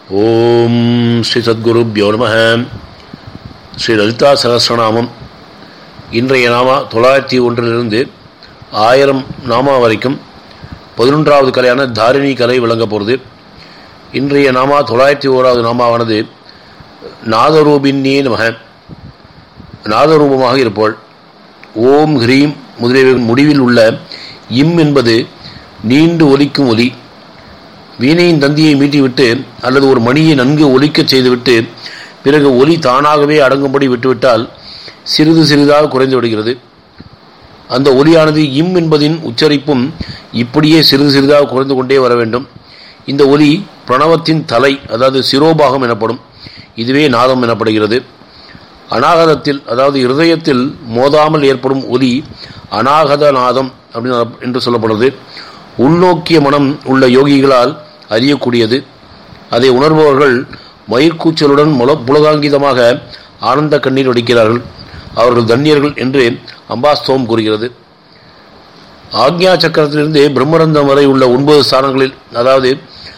ஓம் ஸ்ரீ சத்குருப்யோ நம ஸ்ரீ லலிதா சகசிரநாமம் இன்றைய நாமா தொள்ளாயிரத்தி ஒன்றிலிருந்து ஆயிரம் நாமா வரைக்கும் பதினொன்றாவது கலையான தாரிணி கலை விளங்க போகிறது இன்றைய நாமா தொள்ளாயிரத்தி ஓராவது நாமாவானது நாதரூபின்னே நமக நாதரூபமாக இருப்போள் ஓம் ஹ்ரீம் முதலிய முடிவில் உள்ள இம் என்பது நீண்டு ஒலிக்கும் ஒலி வீணையின் தந்தியை மீட்டிவிட்டு அல்லது ஒரு மணியை நன்கு ஒலிக்கச் செய்துவிட்டு பிறகு ஒலி தானாகவே அடங்கும்படி விட்டுவிட்டால் சிறிது சிறிதாக குறைந்து விடுகிறது அந்த ஒலியானது இம் என்பதின் உச்சரிப்பும் இப்படியே சிறிது சிறிதாக குறைந்து கொண்டே வர வேண்டும் இந்த ஒலி பிரணவத்தின் தலை அதாவது சிரோபாகம் எனப்படும் இதுவே நாதம் எனப்படுகிறது அநாகதத்தில் அதாவது இருதயத்தில் மோதாமல் ஏற்படும் ஒலி அநாகத நாதம் அப்படின்னு என்று சொல்லப்படுறது உள்நோக்கிய மனம் உள்ள யோகிகளால் அறியக்கூடியது அதை உணர்பவர்கள் மயிர்கூச்சலுடன் முல புலகாங்கிதமாக ஆனந்த கண்ணீர் வடிக்கிறார்கள் அவர்கள் தன்யர்கள் என்று அம்பாஸ்தவம் கூறுகிறது ஆக்ஞா சக்கரத்திலிருந்து பிரம்மரந்தம் வரை உள்ள ஒன்பது ஸ்தானங்களில் அதாவது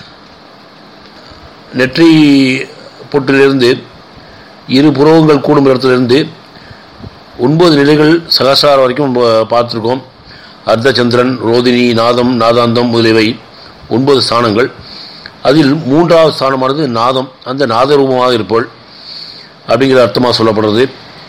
நெற்றி பொட்டிலிருந்து இரு புருவங்கள் கூடும் இடத்திலிருந்து ஒன்பது நிலைகள் சகசாரம் வரைக்கும் நம்ம பார்த்துருக்கோம் அர்த்தச்சந்திரன் ரோதினி நாதம் நாதாந்தம் முதலியவை ஒன்பது ஸ்தானங்கள் அதில் மூன்றாவது ஸ்தானமானது நாதம் அந்த நாதரூபமாக இருப்போள் அப்படிங்கிற அர்த்தமாக சொல்லப்படுறது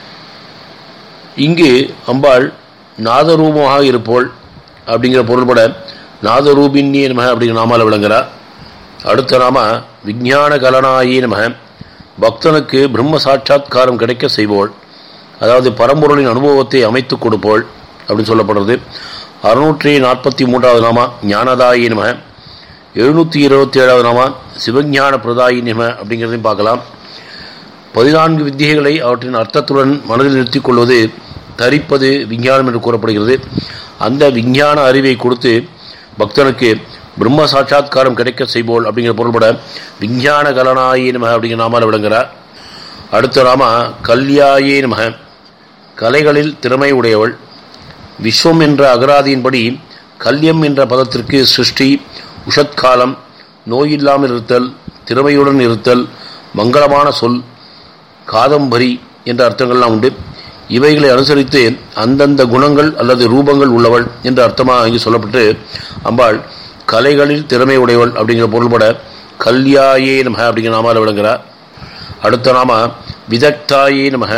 இங்கு அம்பாள் நாதரூபமாக இருப்போள் அப்படிங்கிற பொருள்பட நாதரூபின்யே நம அப்படிங்கிற நாமால விளங்குறார் அடுத்த நாம விஜான கலனாயி நம பக்தனுக்கு பிரம்ம சாட்சா்காரம் கிடைக்க செய்வோள் அதாவது பரம்பொருளின் அனுபவத்தை அமைத்து கொடுப்போள் அப்படின்னு சொல்லப்படுறது அறுநூற்றி நாற்பத்தி மூன்றாவது நாமா ஞானதாயி நம எழுநூற்றி இருபத்தி ஏழாவது நாமா சிவஞான பிரதாயி நம அப்படிங்கிறதையும் பார்க்கலாம் பதினான்கு வித்தியைகளை அவற்றின் அர்த்தத்துடன் மனதில் நிறுத்திக் கொள்வது தரிப்பது விஞ்ஞானம் என்று கூறப்படுகிறது அந்த விஞ்ஞான அறிவை கொடுத்து பக்தனுக்கு பிரம்ம சாட்சா்காரம் கிடைக்க செய்வோல் அப்படிங்கிற பொருள்பட விஞ்ஞான கலனாயே நம அப்படிங்கிற நாமால் விளங்குகிறார் அடுத்த நாம கல்யாயே நம கலைகளில் திறமை உடையவள் விஸ்வம் என்ற அகராதியின்படி கல்யம் என்ற பதத்திற்கு சிருஷ்டி உஷத்காலம் நோயில்லாமல் இருத்தல் திறமையுடன் இருத்தல் மங்களமான சொல் காதம்பரி என்ற அர்த்தங்கள்லாம் உண்டு இவைகளை அனுசரித்து அந்தந்த குணங்கள் அல்லது ரூபங்கள் உள்ளவள் என்ற அர்த்தமாக இங்கு சொல்லப்பட்டு அம்பாள் கலைகளில் திறமை உடையவள் அப்படிங்கிற பொருள்பட கல்யாயே நமக அப்படிங்கிற நாமால் விளங்குகிறார் அடுத்த நாம விதக்தாயே நமக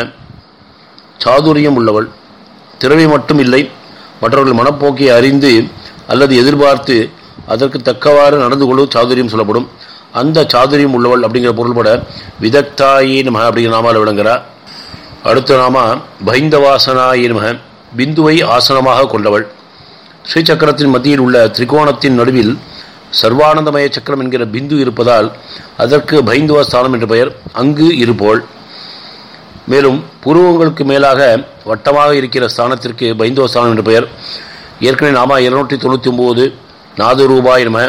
சாதுரியம் உள்ளவள் திறமை மட்டும் இல்லை மற்றவர்கள் மனப்போக்கை அறிந்து அல்லது எதிர்பார்த்து அதற்கு தக்கவாறு நடந்து கொள்வது சாதுரியம் சொல்லப்படும் அந்த சாதுரியம் உள்ளவள் அப்படிங்கிற பொருள்பட விதக்தாயே நமக அப்படிங்கிற நாமால் விளங்குகிறார் அடுத்த நாம பைந்தவாசனாயே நமக பிந்துவை ஆசனமாக கொண்டவள் ஸ்ரீ சக்கரத்தின் மத்தியில் உள்ள திரிகோணத்தின் நடுவில் சர்வானந்தமய சக்கரம் என்கிற பிந்து இருப்பதால் அதற்கு பைந்துவ ஸ்தானம் என்று பெயர் அங்கு இருப்போள் மேலும் புருவங்களுக்கு மேலாக வட்டமாக இருக்கிற ஸ்தானத்திற்கு பைந்தவ ஸ்தானம் என்று பெயர் ஏற்கனவே நாம இருநூற்றி தொண்ணூற்றி ஒம்பது நாதரூபாய் நம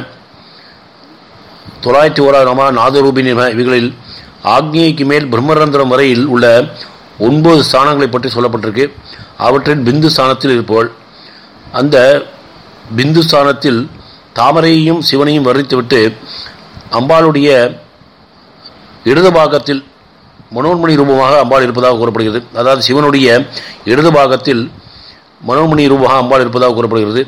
தொள்ளாயிரத்தி ஓராவது நாம நாதரூபி நம இவைகளில் ஆக்னியைக்கு மேல் பிரம்மரந்திரம் வரையில் உள்ள ஒன்பது ஸ்தானங்களை பற்றி சொல்லப்பட்டிருக்கு அவற்றில் பிந்து ஸ்தானத்தில் இருப்பவள் அந்த பிந்து ஸ்தானத்தில் தாமரையையும் சிவனையும் வர்ணித்துவிட்டு அம்பாளுடைய இடது பாகத்தில் மனோன்மணி ரூபமாக அம்பாள் இருப்பதாக கூறப்படுகிறது அதாவது சிவனுடைய இடது பாகத்தில் மனோன்மணி ரூபமாக அம்பாள் இருப்பதாக கூறப்படுகிறது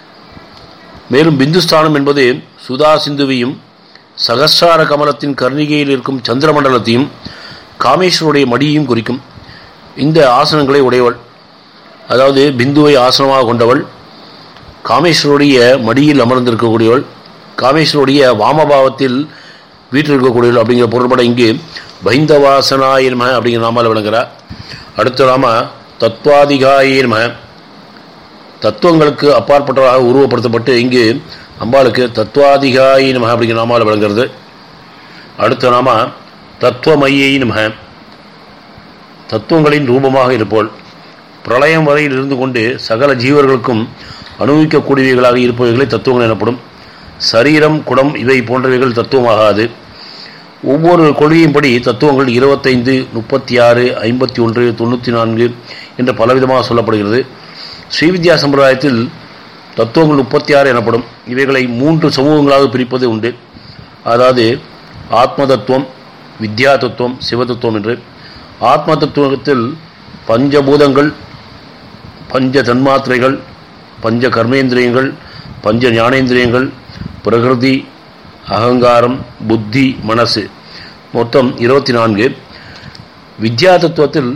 மேலும் பிந்துஸ்தானம் என்பது சுதா சிந்துவையும் சகசார கமலத்தின் கர்ணிகையில் இருக்கும் சந்திரமண்டலத்தையும் காமேஸ்வருடைய மடியையும் குறிக்கும் இந்த ஆசனங்களை உடையவள் அதாவது பிந்துவை ஆசனமாக கொண்டவள் காமேஸ்வருடைய மடியில் அமர்ந்திருக்கக்கூடியவள் காமேஸ்வருடைய வாமபாவத்தில் வீட்டில் இருக்கக்கூடியவள் அப்படிங்கிற பொருள்பட இங்கு பைந்தவாசனாயின்ம அப்படிங்கிற நாமால் விளங்குகிறார் அடுத்த நாம தத்வாதிகாயின்ம தத்துவங்களுக்கு அப்பாற்பட்டவராக உருவப்படுத்தப்பட்டு இங்கு அம்பாளுக்கு தத்வாதிகாயின்ம அப்படிங்கிற நாமால் விளங்குறது அடுத்த நாம தத்துவமையின்ம தத்துவங்களின் ரூபமாக இருப்போள் பிரளயம் வரையில் இருந்து கொண்டு சகல ஜீவர்களுக்கும் அனுபவிக்கக்கூடியவைகளாக இருப்பவைகளை தத்துவங்கள் எனப்படும் சரீரம் குடம் இவை போன்றவைகள் தத்துவமாகாது ஒவ்வொரு கொள்கையின்படி தத்துவங்கள் இருபத்தைந்து முப்பத்தி ஆறு ஐம்பத்தி ஒன்று தொண்ணூற்றி நான்கு என்ற பலவிதமாக சொல்லப்படுகிறது ஸ்ரீவித்யா சம்பிரதாயத்தில் தத்துவங்கள் முப்பத்தி ஆறு எனப்படும் இவைகளை மூன்று சமூகங்களாக பிரிப்பது உண்டு அதாவது ஆத்ம தத்துவம் வித்யா தத்துவம் சிவதத்துவம் என்று ஆத்ம தத்துவத்தில் பஞ்சபூதங்கள் பஞ்ச தன்மாத்திரைகள் பஞ்ச கர்மேந்திரியங்கள் பஞ்ச ஞானேந்திரியங்கள் பிரகிருதி அகங்காரம் புத்தி மனசு மொத்தம் இருபத்தி நான்கு வித்யா தத்துவத்தில்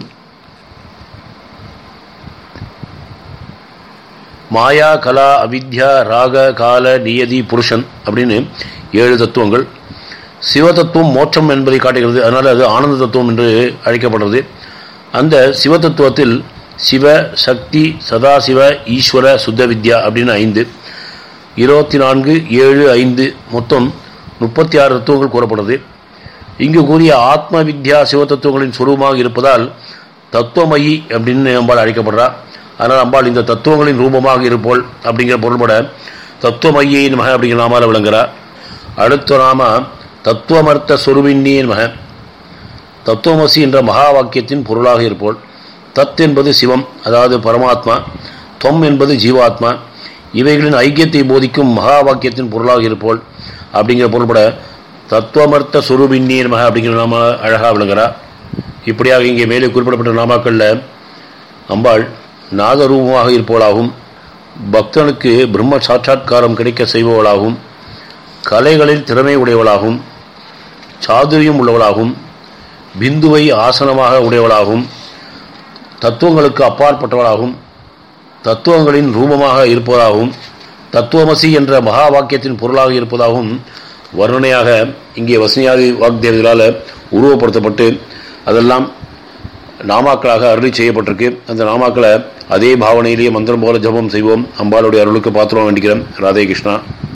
மாயா கலா அவித்யா ராக கால நியதி புருஷன் அப்படின்னு ஏழு தத்துவங்கள் சிவதத்துவம் மோட்சம் என்பதை காட்டுகிறது அதனால் அது ஆனந்த தத்துவம் என்று அழைக்கப்படுறது அந்த சிவதத்துவத்தில் சிவ சக்தி சதாசிவ ஈஸ்வர சுத்த வித்யா அப்படின்னு ஐந்து இருபத்தி நான்கு ஏழு ஐந்து மொத்தம் முப்பத்தி ஆறு தத்துவங்கள் கூறப்படுது இங்கு கூறிய ஆத்ம வித்யா சிவதத்துவங்களின் சுரூபமாக இருப்பதால் தத்துவமயி அப்படின்னு அம்பாள் அழைக்கப்படுறா அதனால் அம்பாள் இந்த தத்துவங்களின் ரூபமாக இருப்போல் அப்படிங்கிற பொருள்பட தத்துவமையின் மக அப்படிங்கிற நாமால விளங்குறார் அடுத்த நாம தத்துவமர்த்த சொருவின்னியின் மக தத்துவமசி என்ற மகா வாக்கியத்தின் பொருளாக இருப்போல் தத் என்பது சிவம் அதாவது பரமாத்மா தொம் என்பது ஜீவாத்மா இவைகளின் ஐக்கியத்தை போதிக்கும் மகா வாக்கியத்தின் பொருளாக இருப்போல் அப்படிங்கிற பொருள்பட தத்துவமர்த்த சுரூபின்னியின் மக அப்படிங்கிற நாம அழகாக விளங்குறா இப்படியாக இங்கே மேலே குறிப்பிடப்பட்ட நாமாக்களில் அம்பாள் நாகரூபமாக இருப்பவளாகவும் பக்தனுக்கு பிரம்ம சாட்சா்காரம் கிடைக்க செய்பவளாகவும் கலைகளில் திறமை உடையவளாகவும் சாதுரியம் உள்ளவளாகவும் பிந்துவை ஆசனமாக உடையவளாகவும் தத்துவங்களுக்கு அப்பாற்பட்டவளாகவும் தத்துவங்களின் ரூபமாக இருப்பதாகவும் தத்துவமசி என்ற மகா வாக்கியத்தின் பொருளாக இருப்பதாகவும் வர்ணனையாக இங்கே வசனியாதி வாக்தேவர்களால் உருவப்படுத்தப்பட்டு அதெல்லாம் நாமாக்களாக அருளி செய்யப்பட்டிருக்கு அந்த நாமாக்களை அதே பாவனையிலேயே மந்திரம் போல ஜபம் செய்வோம் அம்பாளுடைய அருளுக்கு பாத்திரம் வேண்டிக்கிறேன் ராதே கிருஷ்ணா